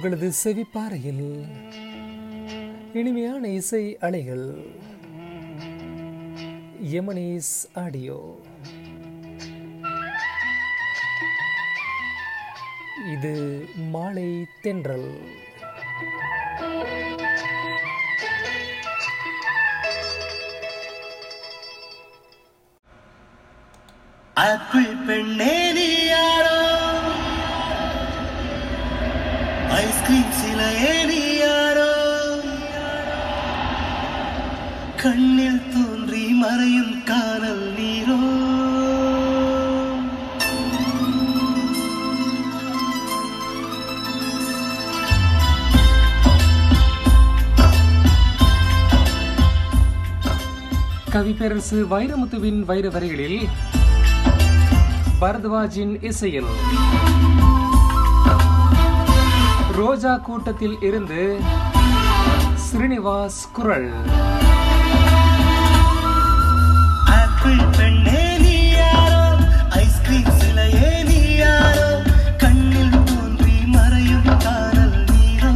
உங்களது செவிப்பாறையில் இனிமையான இசை அலைகள் எமனேஸ் ஆடியோ இது மாலை தென்றல் ஆப்பிள் பெண்ணே நீ யாரோ ஐஸ்கிரீம் சிலையே நீ யாரோ கண்ணில் தோன்றி மறையும் காணல் நீரோ கவிப்பேரரசு வைரமுத்துவின் வைர வரிகளில் பரத்வாஜின் இசையில் ரோஜா கூட்டத்தில் இருந்து ஸ்ரீனிவாஸ் குரல் ஆப்பிள் பெண்ணே நீ யாரோ ஐஸ்கிரீம் சிலையே நீ யாரோ கண்ணில் தோன்றி மறையும் காணல் நீரோ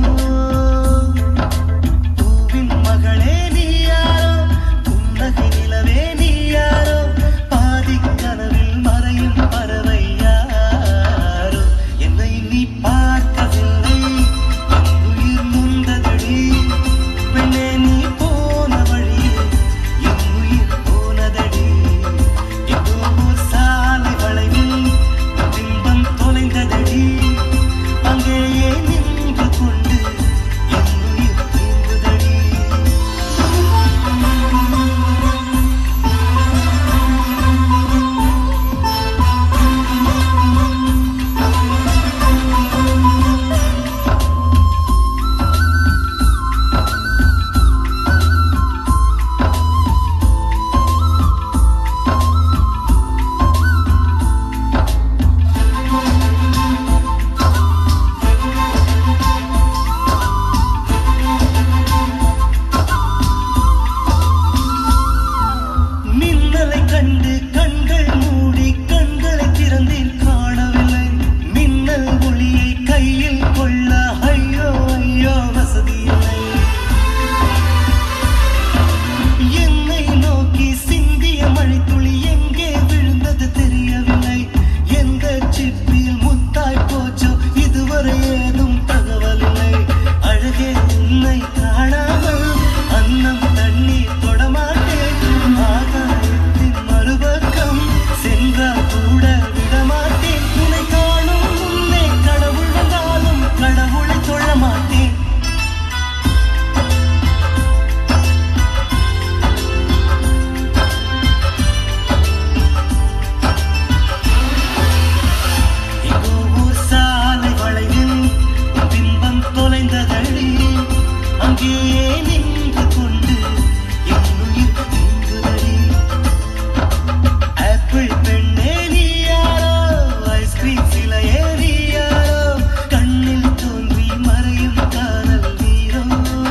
பூவின் மகளே நீ யாரோ புன்னகை நிலவே நீ யாரோ பாதிக் கனவில் மறையும் பறவை யாரோ என்னை நீ பார்க்கவில்லை என் உயிர் நொந்ததடி பெண்ணே நீ போன வழியில் என் உயிர் போனதடி எங்கோ ஓர் சாலை வளைவில் உன் பிம்பம் தொலைந்ததடி அங்கேயே நின்று கொண்டு என் உயிர் தீர்ந்ததடி மின்னலை கண்டு கண்கள் மூடி கண்களை திறந்தேன் காணவில்லை மின்னல் ஒளியை கையில் கொள்ள ஐயோ ஐயோ வசதி இல்லை என்னை நோக்கி சிந்திய மழைத்துளி எங்கே விழுந்தது தெரியவில்லை எந்த சிப்பியில் முத்தாய் போச்சோ இதுவரை ஏதும் தகவல் இல்லை அழகே உன்னை காணாமல் அன்னம் தண்ணீர் தொடமாட்டேன் ஆகாயத்தின் மறுபக்கம் சென்றால் கூட விடமாட்டேன் உன்னை காணும் முன்னே கடவுள் வந்தாலும் கடவுளை தொழ மாட்டேன் இதோ ஓர் சாலை வளைவில் உன் பிம்பம் தொலைந்ததடி அங்கேயே நின்று கொண்டு என் உயிர் நீங்குதடி ஆப்பிள் பெண்ணே நீ யாரோ ஐஸ்கிரீம் சிலையே நீ யாரோ கண்ணில் தோன்றி மறையும் காதல் நீரோ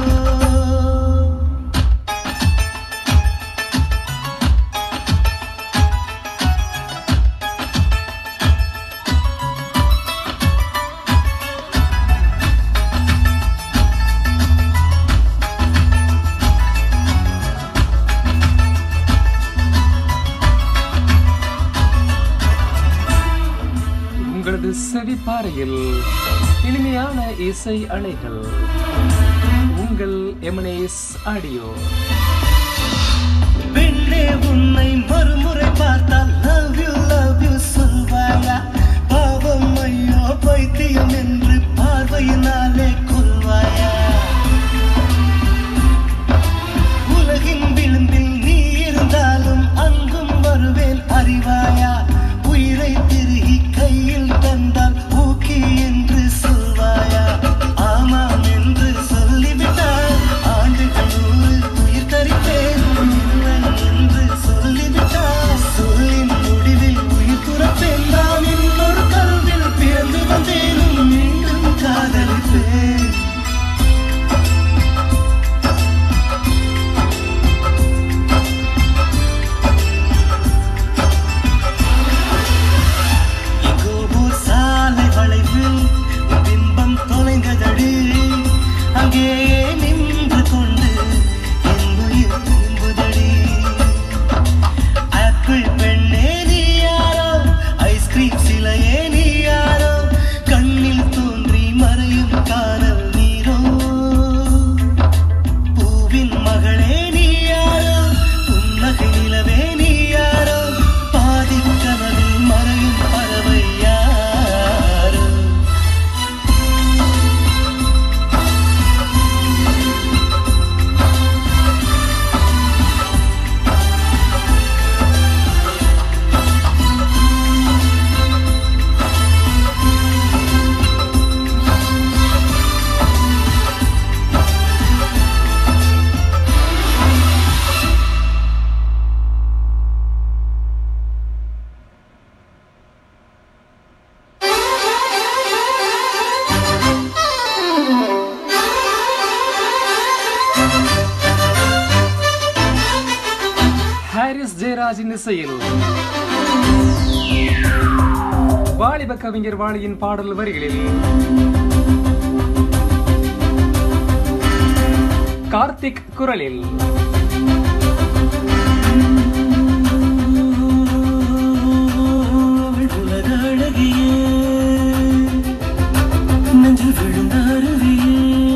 உங்களது செவிப்பாறையில் இனிமையான இசை அலைகள் உங்கள் எமனேஸ் ஆடியோ பெண்ணே உன்னை மறுமுறை பார்த்தால் லவ் யூ லவ் யூ சொல்வாயா பாவம் ஐயோ பைத்தியம் என்று பார்வையினாலே கொள்வாயா உலகின் விளிம்பில் நீ இருந்தாலும் அங்கும் வருவேன் அறிவாயா உயிரை திருகி கையில் தந்தால் ஓகே என்று சொல்வாயா ஆமாம் என்று சொல்லிவிட்டால் ஆண்டுகள் நூறு உயிர் நிலவே நீ யாரோ பாதி கனவில் மறையும் பறவை யாரோ ஹாரிஸ் ஜெயராஜின் இசையில் வாலிப கவிஞர் வாலியின் பாடல் வரிகளில் கார்த்திக் குரலில் அவள் உலக அழகியே நெஞ்சில் விழுந்த அருவியே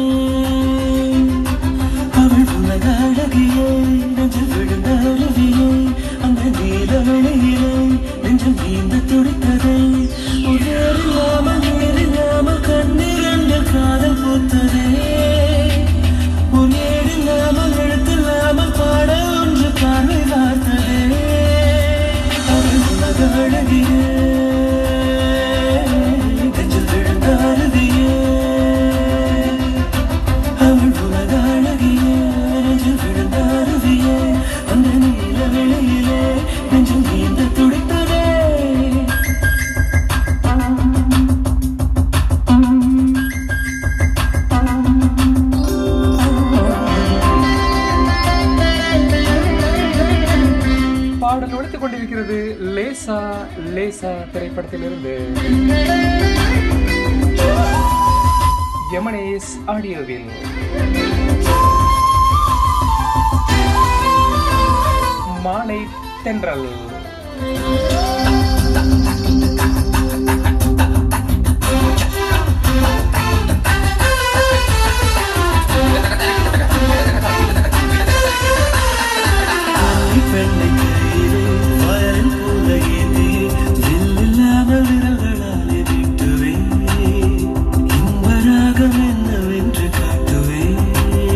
அவள் உலக அழகியே நெஞ்சில் விழுந்த அருவியே அந்த நீல வெளியிலே நெஞ்சம் நீந்த துடித்ததே உயரில்லாமல் நீரில்லாமல் கண்ணீரண்டில் காதல் பூத்ததே உன் ஏடில்லாமல் எழுத்தில்லாமல் பாட ஒன்று பார்வை வார்த்ததே அவள் உலக அழகியே நெஞ்சில் விழுந்த அருவியே அவள் உலக அழகியே நெஞ்சில் விழுந்த அருவியே அந்த நீல வெளியிலே நெஞ்சில் நீந்த துடித்ததே பாடல் ஒழித்துக் கொண்டிருக்கிறது லேசா லேசா திரைப்படத்திலிருந்து எமனேஸ் ஆடியோவில் மாலை தென்றல் பெண்ணை கையிலே வயலின் போல ஏந்தியே வில்லில்லாமல் விரல்களாலே நீட்டுவேன் இன்ப ராகம் என்னவென்று காட்டுவேன்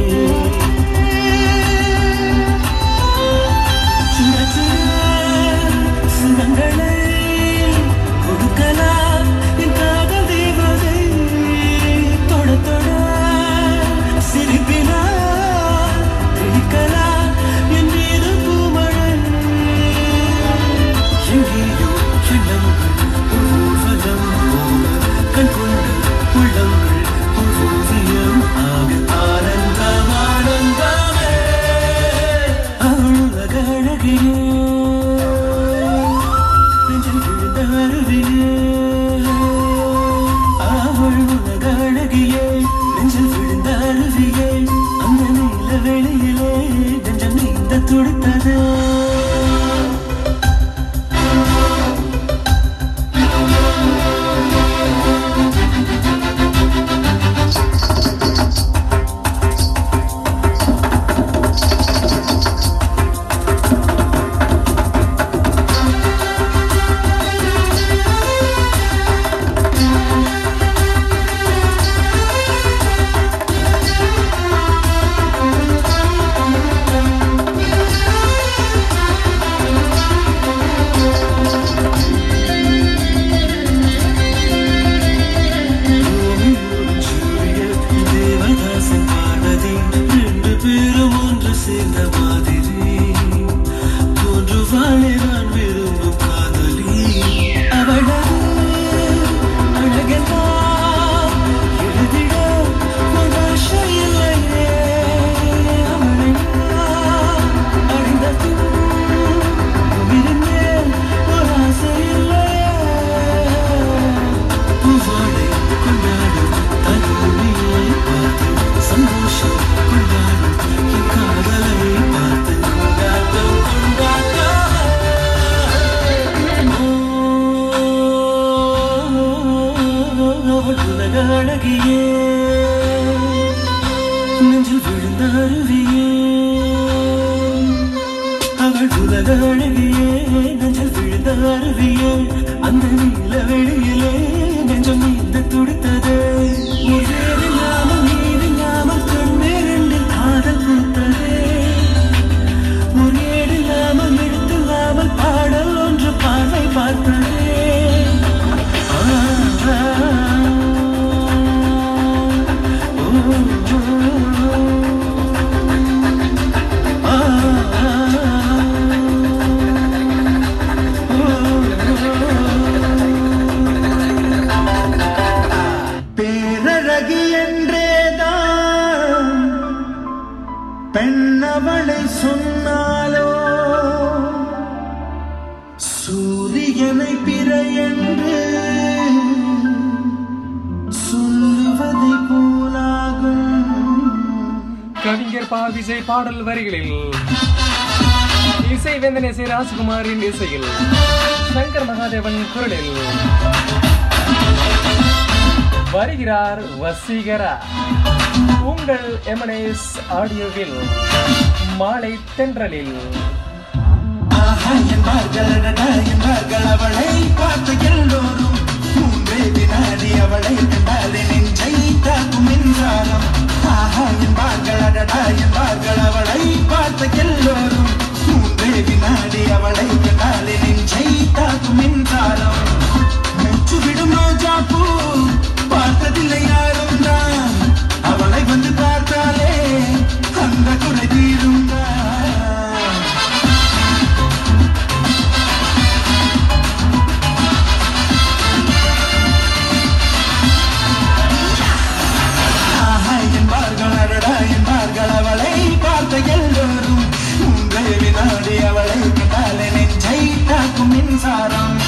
சுட சுட சுடங்களை கொடுக்கலாம் என் காதல் தேவதை தொட தொட சிரிப்பினால் திணிக்கலாம் என் மீது பூமழை எங்கேயோ எண்ணங்கள் ஒரு ஊர்வலம் போல கண் கொண்டு உள்ளங்கள் ஒரு ஓவியம் ஆக ஆனந்தம் ஆனந்தமே அவள் உலக அழகியே நெஞ்சில் விழுந்த அருவியே அவள் உலக அழகியே நெஞ்சில் விழுந்த அருவியே அந்த நீல வெளியிலே நெஞ்சம் நீந்த துடித்தது பூமியோடும் சூரியன் தேவதாசன் பார்வதி ரெண்டு பேரும் ஒன்று சேர்ந்த மாதிரி போன்று வாழ நான் விரும்பும் காதலி அவளது அழகெல்லாம் எழுதிட ஒரு ஆசை இல்லையே அவளை நான் அறிந்ததும் உயிரின் மேல் ஒரு ஆசை இல்லையே பூவாடை கொண்டாடும் தனிமையை பார்த்து சந்தோஷம் கொண்டாடும் என் காதலை பார்த்து கொண்டாட்டம் கொண்டாட்டம் அழகியே நெஞ்சல் விழுந்த அருவியே அந்த நீல வெளியிலே நெஞ்சம் நீந்த துடித்ததே உயிரில்லாமல் நீரில்லாமல் கண்ணீரில் காதல் பூத்ததே முறியடில்லாமல் எடுத்தில்லாமல் பாடல் ஒன்று பார்வை பார்த்ததே ஆ, ஆ, ஓ, ஓ, ஆ, பேரழகி என்றேதான் பெண்ணவளை சொன்னாலோ சூரியனை பிற என்று சொல்லுவதை போலாகும் கவிஞர் பா விஜய் பாடல் வரிகளில் இசை வேந்தன் இசை ராஜ்குமாரின் இசையில் சங்கர் மகாதேவன் குரலில் வருகிறார் வசீகரா உங்கள் எமனேஸ் ஆடியோவில் மாலை தென்றலில் ஆஹா என்பார்கள் அடடா என்பார்கள் அவளை பார்த்த எல்லோரும் மூன்றே வினாடி அவளை கண்டாலே நெஞ்சை தாக்கும் மின்சாரம் ஆஹா என்பார்கள் அடடா என்பார்கள் அவளை பார்த்த எல்லோரும் மூன்றே வினாடி அவளை கண்டாலே நெஞ்சை தாக்கும் மின்சாரம் மெச்சு விடும் ரோஜா பூ பார்த்ததில்லை யாரும் தான் அவளை வந்து பார்த்தாலே அந்த குறை தீரும் தான் ஆஹா என்பார்கள் அடடா என்பார்கள் அவளை பார்த்த எல்லோரும் மூன்றே வினாடி அவளை கண்டாலே நெஞ்சை தாக்கும் மின்சாரம்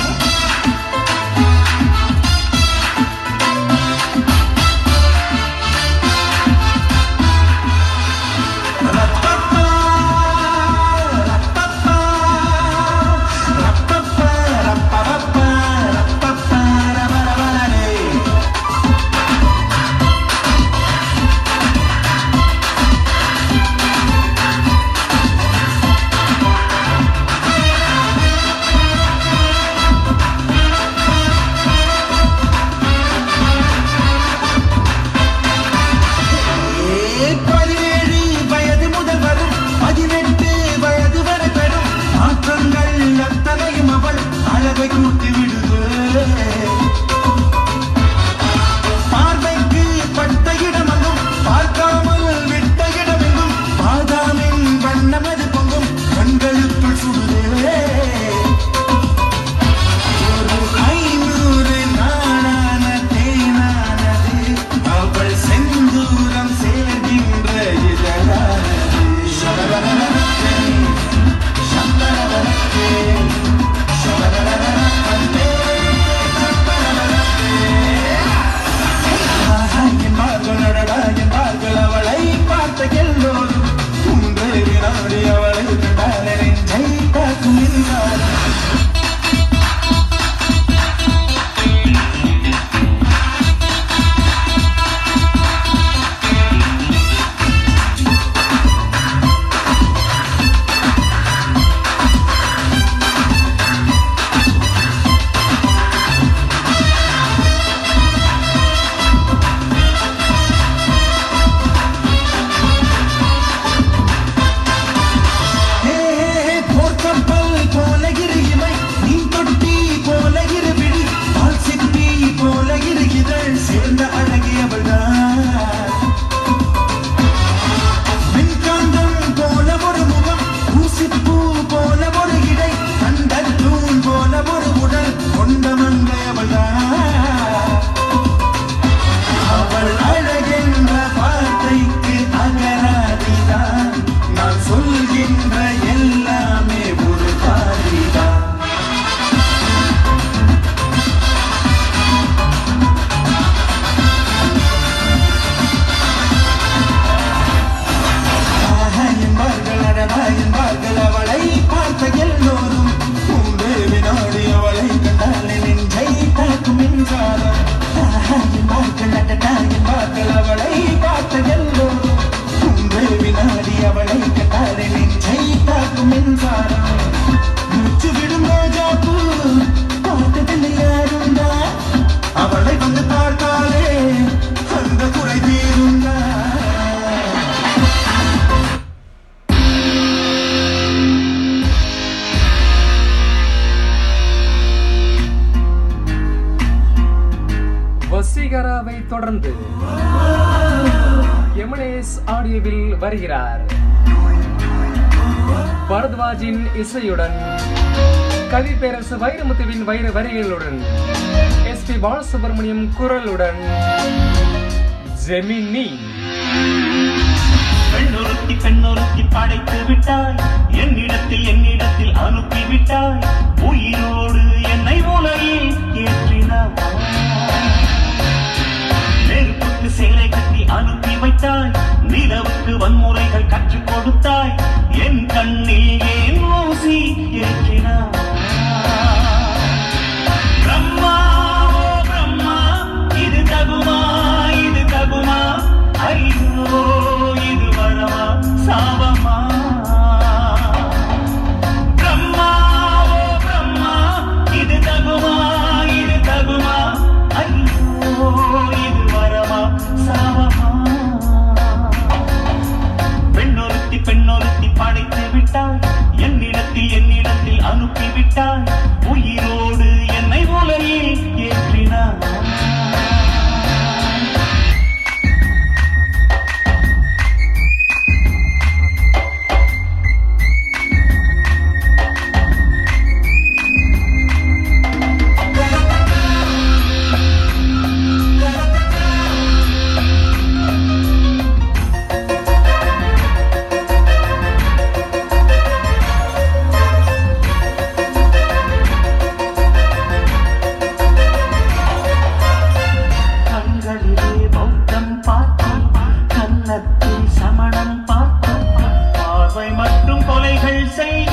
ரப்பப்பா, ரப்பப்பா, ரப்பப்பா, ரப்பப்பப்பா, ரப்பப்பா, ரபரபரரே. ஹரிகராவை தொடர்ந்து எமனேஸ் ஆடியோவில் வருகிறார் பரத்வாஜின் இசையுடன் கவி பேரரசு வைரமுத்துவின் வைர வரிகளுடன் எஸ் பி பாலசுப்ரமணியம் குரலுடன் ஜெமினி பெண்ணொருத்தி பெண்ணொருத்தி படைத்து விட்டாய் என்னிடத்தில் என்னிடத்தில் அனுப்பி விட்டாய் உயிரோடு என்னை உலகில் ஏற்றினாய் நெருப்புக்கு சேலை கட்டி அனுப்பி வைத்தாய் நிலவுக்கு வன்முறைகள் கற்றுக் கொடுத்தாய் என் கண்ணில் ஏன் ஊசி ஏற்றினாய் பிரம்மா ஓ பிரம்மா இது தகுமா இது தகுமா ஐயோ இது வரமா சாபமா பிரம்மா ஓ பிரம்மா இது தகுமா இது தகுமா ஐயோ இது வரமா சாபமா பெண்ணொருத்தி பெண்ணொருத்தி படைத்து விட்டாய் என்னிடத்தில் என்னிடத்தில் அனுப்பி விட்டாய் உயிரோடு என்னை உலகில் ஏற்றினாய் கண்களிலே பௌத்தம் பார்த்தேன் கன்னத்தில் சமணம் பார்த்தேன் பார்வை மற்றும் கொலைகள் செய்ய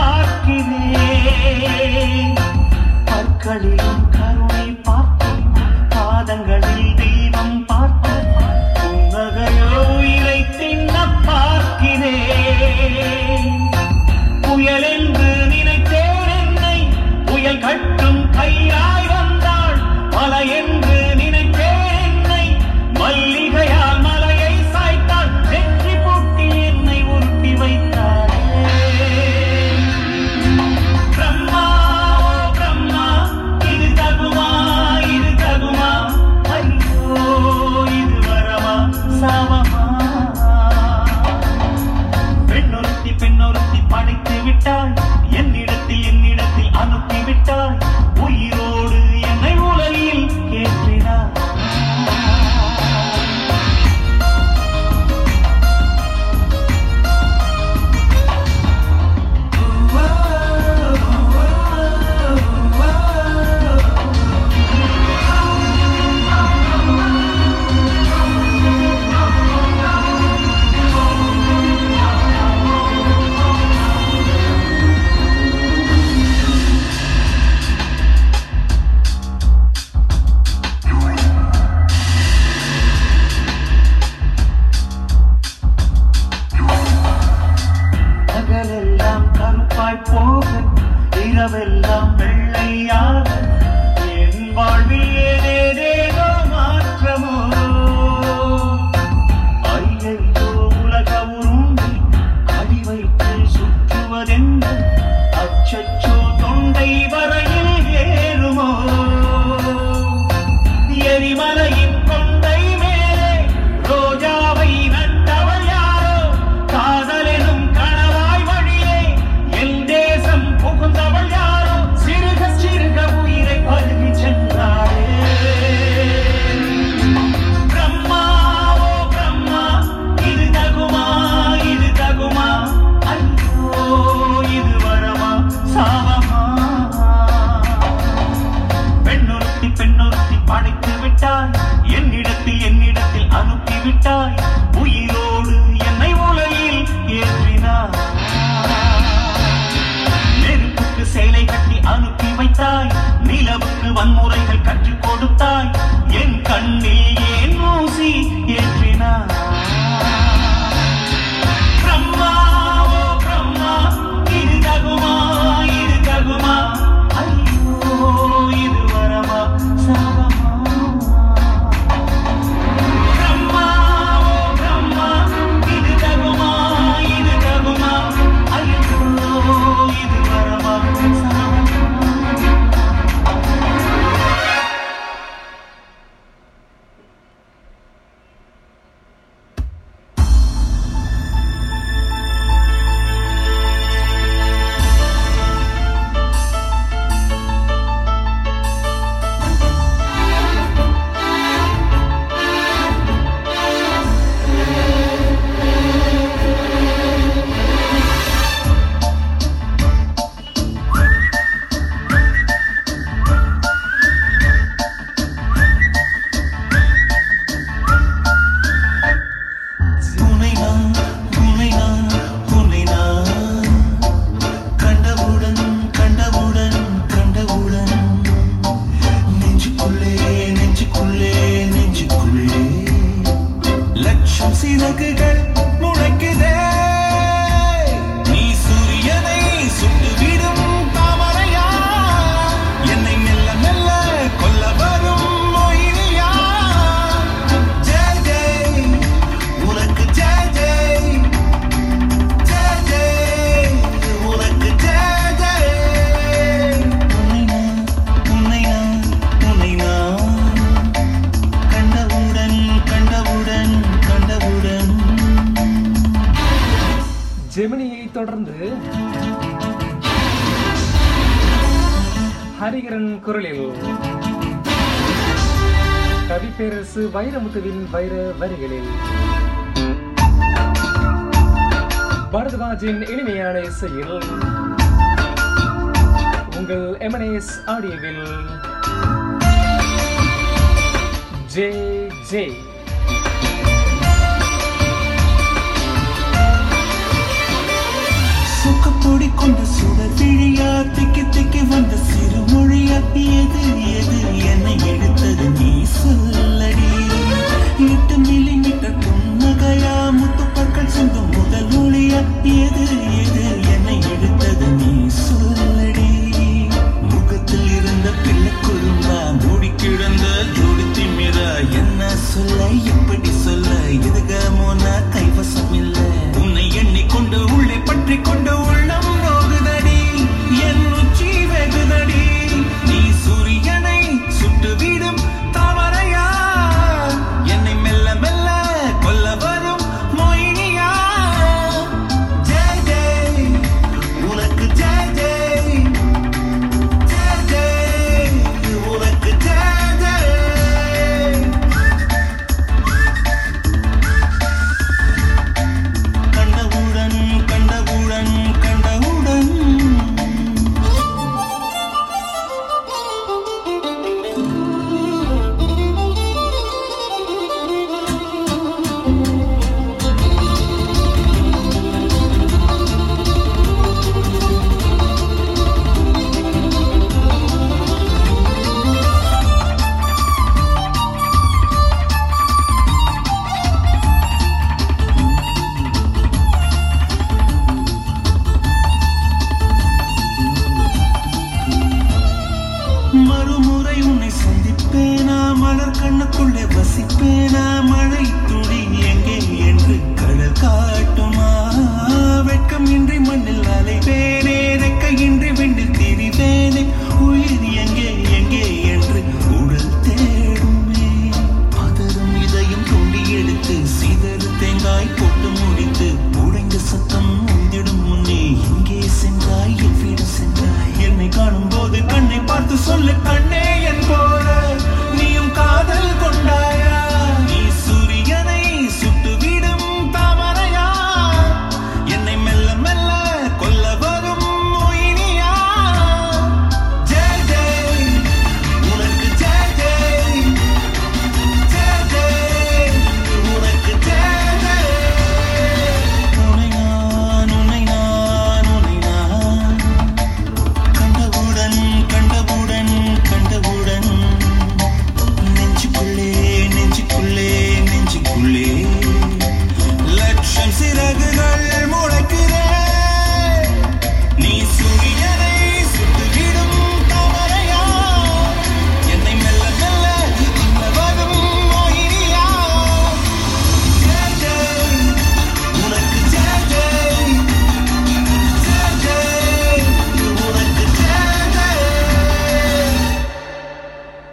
பார்க்கிறேன் பற்களிலும் கருணை பார்த்தேன் பாதங்களில் தெய்வம் பார்த்தேன் புன்னகையோ உயிரை தின்ன பார்க்கிறேன் புயல் என்று நினைத்தேன் என்னை புயல் கட்டும் கையாய் வந்தாள் மலை என்று நினைத்தேன் என்னை மல்லிகையால் மலையை சாய்த்தாள் வெற்றி பூட்டி என்னை உருட்டி வைத்தாளே பிரம்மா ஓ பிரம்மா இது தகுமா இது தகுமா ஐயோ இது வரமா சாபமா பெண்ணொருத்தி பெண்ணொருத்தி படைத்து விட்டாய் என்னிடத்தில் என்னிடத்தில் அனுப்பி விட்டாய் உயிரோடு என்னை உலகில் ஏற்றினாய் பகலெல்லாம் கருப்பாய் போக இரவெல்லாம் வெள்ளையாக என் வாழ்வில் ஏதேதேதோ மாற்றமோ ஐயையோ உலக உருண்டி அடி வைத்து சுற்றுவதென்று அச்சச்சோ தொண்டை வரையில் ஏறுமோ எரிமலையின் கொண்டை மேலே ரோஜாவை நட்டவள் யாரோ காதலெனும் கணவாய் வழியே என் தேசம் புகுந்தவள் யாரோ சிறுக சிறுக உயிரை பருகி சென்றாளே பிரம்மா ஓ பிரம்மா இது தகுமா இது தகுமா ஐயோ இது வரமா சாபமா பெண்ணொருத்தி பெண்ணொருத்தி படைத்து விட்டாய் என்னிடத்தில் என்னிடத்தில் அனுப்பி விட்டாய் உயிரோடு என்னை உலகில் ஏற்றினாய் நெருப்புக்கு சேலை கட்டி அனுப்பி வைத்தாய் நிலவுக்கு வன்முறைகள் கற்றுக் கொடுத்தாய் என் கண்ணில் ஏன் ஊசி ஏற்றினாய் பிரம்மா ஓ பிரம்மா இது தகுமா இது தகுமா ஐயோ இது வரமா சாபமா பிரம்மா ஓ பிரம்மா இது தகுமா இது தகுமா ஐயோ இது வரமா சாபமா ஹரிகரன் குரலில் கவிப்பேரரசு வைரமுத்துவின் வைர வரிகளில் பரத்வாஜின் இனிமையான இசையில் உங்கள் எமனேஸ் ஆடியோவில் ஜே ஜே சுக்கப்பொடி கொண்ட சுடர் விழியா திக்கி திக்கி வந்த சிறுமொழியா எது எது என்னை எடுத்தது நீ சொல்லடி எட்டு மில்லி மீட்டர் புன்னகையா முத்துப்பற்கள் சிந்தும் முதல் மொழியா எது எது என்னை எடுத்தது நீ சொல்லடி முகத்தில் இருந்த பிள்ளை குறும்பா மூடி கிடந்த ஜோடி திமிரா என்ன சொல்ல எப்படி சொல்ல இதுக மோனா கைவசம் இல்ல உன்னை எண்ணிக்கொண்டு உள்ளே பற்றி கொண்டு உள்ளம் நோகுதடி என் உச்சி வெகுதடி நீ சூரியனை சுட்டுவிடும் தாமரையா என்னை மெல்ல மெல்ல கொல்ல வரும் மொயினியா ஜெய் ஜெய் உனக்கு ஜெய் ஜெய் ஜெய் ஜெய் உனக்கு ஜெய் ஜெய் கண்டவுடன் கண்டவுடன் கண்டவுடன் மறுமுறை உன்னை சந்திப்பேனா மலர் கண்ணுக்குள்ளே வசிப்பேனா மழை துளி எங்கே என்று கடல் காட்டுமா வெட்கம் இன்றி மண்ணில் அலைவேனே ரெக்கையின்றி விண்டில் திரிவேனே உயிர் எங்கே எங்கே என்று உடல் தேடுமே பதறும் இதயம் தோண்டி எடுத்து சிதறு தேங்காய் போட்டு முடித்து உடைந்த சத்தம் முந்திடும் முன்னே எங்கே சென்றாய் எவ்விடம் சென்றாய் என்னை காணும் போது கண்ணை பார்த்து சொல்ல